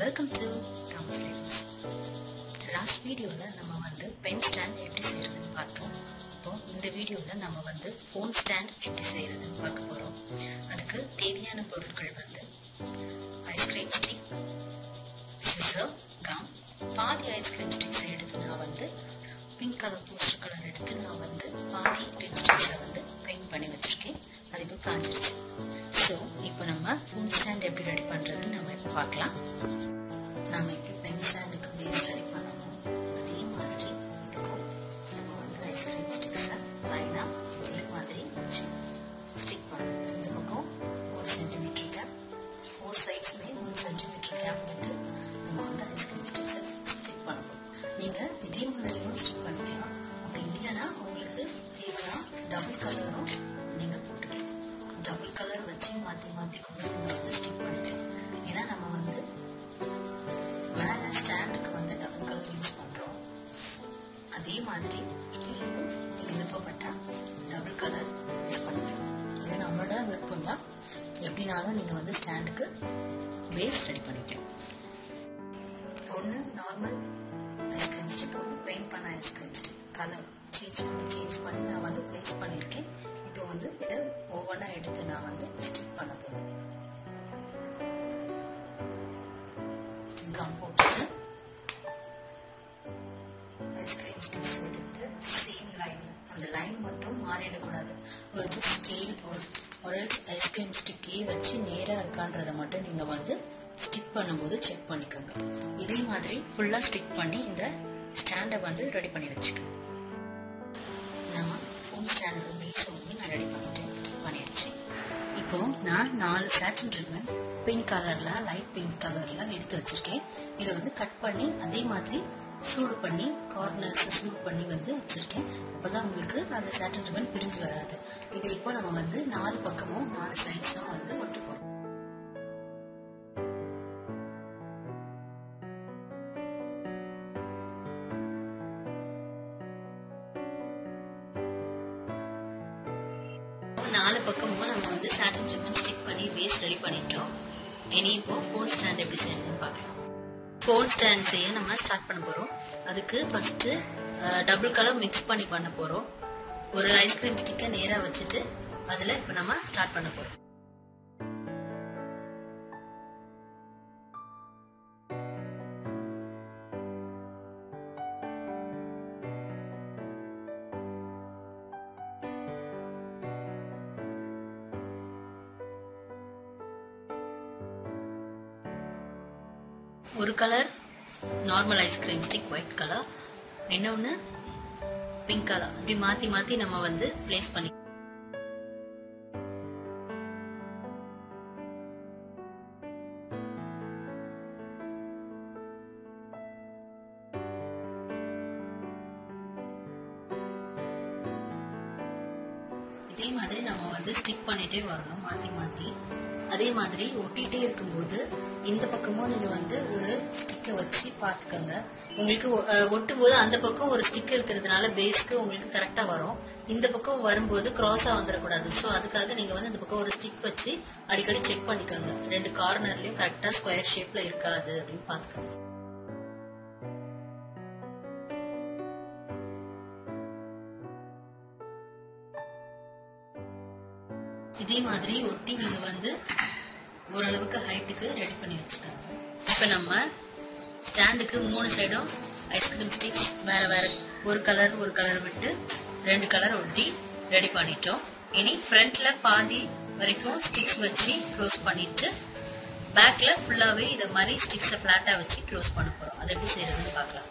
welcome to gum flavours last வீடியோவில் நம்ம வந்து பென் ஸ்டாண்ட் எப்படி செய்கிறதுன்னு பார்த்தோம் இப்போ இந்த வீடியோவில் நம்ம வந்து ஃபோன் ஸ்டாண்ட் எப்படி செய்கிறதுன்னு பார்க்க போகிறோம் அதுக்கு தேவையான பொருட்கள் வந்து ஐஸ்கிரீம் ஸ்டிக் சிசர் கம் பாதி ஐஸ்கிரீம் ஸ்டிக்ஸை எடுத்து நான் வந்து பிங்க் கலர் போஸ்டர் கலர் எடுத்து நான் வந்து பாதி கிரீம் ஸ்டிக்ஸை வந்து பெயிண்ட் பண்ணி வச்சுருக்கேன் அது இப்போ காஞ்சிருச்சு ஸோ இப்போ நம்ம ஃபோன் ஸ்டாண்ட் எப்படி ரெடி பண்ணுறதுன்னு நம்ம இப்போ பார்க்கலாம் நம்ம எப்படி பென் ஸ்டாண்டுக்கு பேஸ் ரெடி பண்ணணும் அதே மாதிரி இதுக்கும் நம்ம வந்து ஐஸ்கிரீம் ஸ்டிக்ஸை லைனாக இதே மாதிரி வச்சு ஸ்டிக் பண்ணணும் இந்த பக்கம் ஒரு சென்டிமீட்டர் கேப் ஃபோர் சைட்ஸுமே ஒரு சென்டிமீட்டர் கேப் விட்டு நம்ம வந்து ஐஸ்கிரீம் ஸ்டிக்ஸை ஸ்டிக் பண்ணணும் நீங்கள் இதே மாதிரியும் ஸ்டிக் பண்ணிக்கலாம் அப்படி இல்லைன்னா உங்களுக்கு தேவைன்னா டபுள் கலரும் நீங்கள் போட்டுக்கலாம் டபுள் கலர் வச்சு மாற்றி மாற்றி கூட நீங்கள் வந்து ஸ்டிக் பண்ணிக்கலாம் ஏன்னா நம்ம வந்து மேலே ஸ்டாண்டுக்கு வந்து டபுள் கலர் யூஸ் பண்ணுறோம் அதே மாதிரி கீழேயும் நீங்கள் விருப்பப்பட்டால் டபுள் கலர் யூஸ் பண்ணிக்கலாம் இது நம்மளோட விருப்பம் தான் எப்படினாலும் நீங்கள் வந்து ஸ்டாண்டுக்கு பேஸ் ரெடி பண்ணிக்கலாம் ஒன்று நார்மல் ஐஸ்கிரீம் ஸ்டிக் ஒன்று பெயிண்ட் பண்ண ஐஸ்கிரீம் ஸ்டிக் கலர் சேஞ்ச் பண்ணி சேஞ்ச் பண்ணி நான் வந்து ப்ளேஸ் பண்ணியிருக்கேன் இப்போ வந்து இதை ஒவ்வொன்றா எடுத்து நான் வந்து ஸ்டிக் பண்ண போகிறேன் கம் போட்டுட்டு ஐஸ்கிரீம் ஸ்டிக்ஸ் எடுத்து சேம் லைன் அந்த லைன் மட்டும் மாறிடக்கூடாது ஒரு ஸ்கேல் ஒரு ஒரு ஐஸ்கிரீம் ஸ்டிக்கே வச்சு நேராக இருக்கான்றதை மட்டும் நீங்கள் வந்து ஸ்டிக் பண்ணும்போது செக் பண்ணிக்கோங்க இதே மாதிரி ஃபுல்லாக ஸ்டிக் பண்ணி இந்த ஸ்டாண்டை வந்து ரெடி பண்ணி வச்சுக்கோங்க நம்ம ஃபோன் ஸ்டாண்டோட பேஸை வந்து நான் ரெடி பண்ணிட்டேன் ஸ்டிக் பண்ணியாச்சு இப்போ நான் நாலு சாட்டன் ரிப்பன் பிங்க் கலர்ல லைட் பிங்க் கலர்ல எடுத்து வச்சிருக்கேன் இதை வந்து கட் பண்ணி அதே மாதிரி சூடு பண்ணி கார்னர்ஸ் சூடு பண்ணி வந்து வச்சிருக்கேன் அப்பதான் உங்களுக்கு அந்த சாட்டன் ரிப்பன் பிரிஞ்சு வராது இதை இப்போ நம்ம வந்து நாலு பக்கமும் நாலு சைட்ஸும் வந்து ஒட்டு போறோம் நாலு பக்கமும் நம்ம வந்து சாட்டன் ரிப்பன் ஸ்டிக் பண்ணி பேஸ் ரெடி பண்ணிட்டோம் இனி இப்போ ஃபோன் ஸ்டாண்ட் எப்படி செய்யறதுன்னு பார்க்கலாம் ஃபோன் ஸ்டாண்ட் செய்ய நம்ம ஸ்டார்ட் பண்ண போகிறோம் அதுக்கு ஃபஸ்ட்டு டபுள் கலர் மிக்ஸ் பண்ணி பண்ண போகிறோம் ஒரு ஐஸ்கிரீம் ஸ்டிக்கை நேராக வச்சுட்டு அதில் இப்போ நம்ம ஸ்டார்ட் பண்ண போகிறோம் ஒரு colour normal ice cream stick white colour இன்னொன்று பிங்க் கலர் இப்படி மாற்றி மாற்றி நம்ம வந்து ப்ளேஸ் பண்ணி இதே மாதிரி நம்ம வந்து ஸ்டிக் பண்ணிட்டே வரணும் மாற்றி மாற்றி அதே மாதிரி ஒட்டிகிட்டே இருக்கும்போது இந்த பக்கமும் நீங்கள் வந்து ஒரு ஸ்டிக்கை வச்சு பார்த்துக்கோங்க உங்களுக்கு ஒட்டும் போது அந்த பக்கம் ஒரு ஸ்டிக் இருக்கிறதுனால பேஸ்க்கு உங்களுக்கு கரெக்டாக வரும் இந்த பக்கம் வரும்போது க்ராஸாக வந்துடக்கூடாது ஸோ அதுக்காக நீங்கள் வந்து இந்த பக்கம் ஒரு ஸ்டிக் வச்சு அடிக்கடி செக் பண்ணிக்கோங்க ரெண்டு கார்னர்லையும் கரெக்டாக ஸ்கொயர் ஷேப்பில் இருக்காது அப்படின்னு பார்த்துக்கோங்க இதே மாதிரி ஒட்டி நீங்க வந்து ஓரளவுக்கு ஹைட்டுக்கு ரெடி பண்ணி வச்சுக்கோங்க இப்போ நம்ம ஸ்டாண்டுக்கு மூணு சைடும் ஐஸ்கிரீம் ஸ்டிக்ஸ் வேற வேற ஒரு கலர் ஒரு கலர் விட்டு ரெண்டு கலர் ஒட்டி ரெடி பண்ணிட்டோம் இனி ஃப்ரண்ட்ல பாதி வரைக்கும் ஸ்டிக்ஸ் வச்சு க்ளோஸ் பண்ணிட்டு பேக்ல ஃபுல்லாவே இதை மாதிரி ஸ்டிக்ஸை ஃபிளாட்டா வச்சு க்ளோஸ் பண்ண போறோம் அதை எப்படி செய்யறதுன்னு பார்க்கலாம்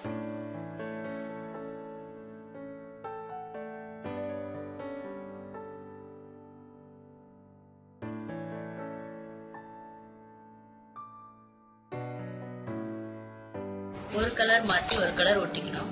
ஒரு கலர் மாற்றி ஒரு கலர் ஒட்டிக்கணும்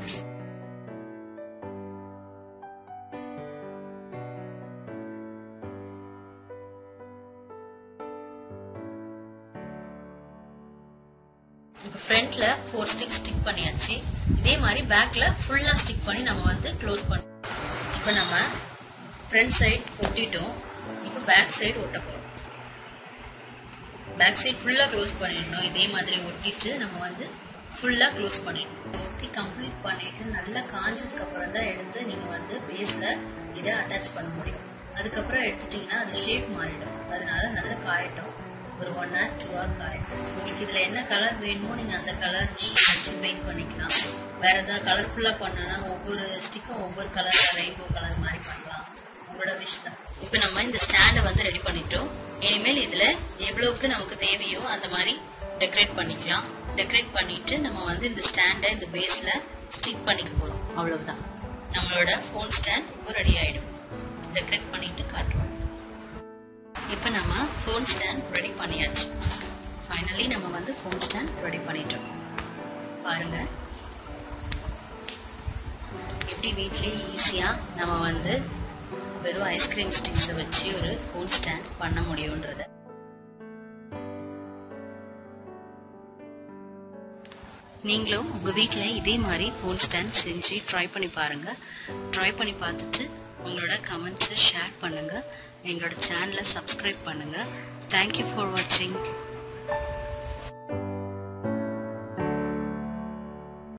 இப்போ ஃப்ரண்ட்ல ஃபோர் ஸ்டிக் ஸ்டிக் பண்ணியாச்சு இதே மாதிரி பேக்ல ஃபுல்லா ஸ்டிக் பண்ணி நம்ம வந்து க்ளோஸ் பண்ணோம் இப்போ நம்ம ஃப்ரண்ட் சைடு ஒட்டிட்டோம் இப்போ பேக் சைடு ஒட்ட போறோம் பேக் சைட் ஃபுல்லாக க்ளோஸ் பண்ணிடணும் இதே மாதிரி ஒட்டிட்டு நம்ம வந்து ஃபுல்லாக க்ளோஸ் பண்ணிடணும் ஒட்டி கம்ப்ளீட் பண்ணிட்டு நல்லா காஞ்சதுக்கு அப்புறம் தான் எடுத்து நீங்கள் வந்து பேஸில் இதை அட்டாச் பண்ண முடியும் அதுக்கப்புறம் எடுத்துட்டீங்கன்னா அது ஷேப் மாறிடும் அதனால நல்லா காயட்டும் ஒரு ஒன் ஹவர் டூ ஹவர் காயட்டும் உங்களுக்கு இதில் என்ன கலர் வேணுமோ நீங்கள் அந்த கலர் வச்சு பெயிண்ட் பண்ணிக்கலாம் வேற ஏதாவது கலர்ஃபுல்லாக பண்ணனா ஒவ்வொரு ஸ்டிக்கும் ஒவ்வொரு கலர் ரெயின்போ கலர் மாதிரி பண்ணலாம் உங்களோட விஷ் தான் இப்போ நம்ம இந்த ஸ்டாண்டை வந்து ரெடி பண்ணிட்டோம் இனிமேல் இதில் எவ்வளவுக்கு நமக்கு தேவையோ அந்த மாதிரி டெக்கரேட் பண்ணிக்கலாம் டெக்கரேட் பண்ணிட்டு நம்ம வந்து இந்த ஸ்டாண்டை இந்த பேஸில் ஸ்டிக் பண்ணிக்க போகிறோம் அவ்வளவுதான் நம்மளோட ஃபோன் ஸ்டாண்ட் இப்போ ரெடி ஆகிடும் டெக்கரேட் பண்ணிட்டு காட்டுவோம் இப்போ நம்ம ஃபோன் ஸ்டாண்ட் ரெடி பண்ணியாச்சு ஃபைனலி நம்ம வந்து ஃபோன் ஸ்டாண்ட் ரெடி பண்ணிட்டோம் பாருங்க எப்படி வீட்லேயே ஈஸியாக நம்ம வந்து வெறும் ஐஸ்கிரீம் ஸ்டிக்ஸை வச்சு ஒரு ஃபோன் ஸ்டாண்ட் பண்ண முடியுன்றத நீங்களும் உங்கள் வீட்டில் இதே மாதிரி ஃபோன் ஸ்டாண்ட் செஞ்சு ட்ரை பண்ணி பாருங்கள் ட்ரை பண்ணி பார்த்துட்டு உங்களோட கமெண்ட்ஸை ஷேர் பண்ணுங்கள் எங்களோட சேனலை சப்ஸ்கிரைப் பண்ணுங்கள் தேங்க்யூ ஃபார் வாட்சிங்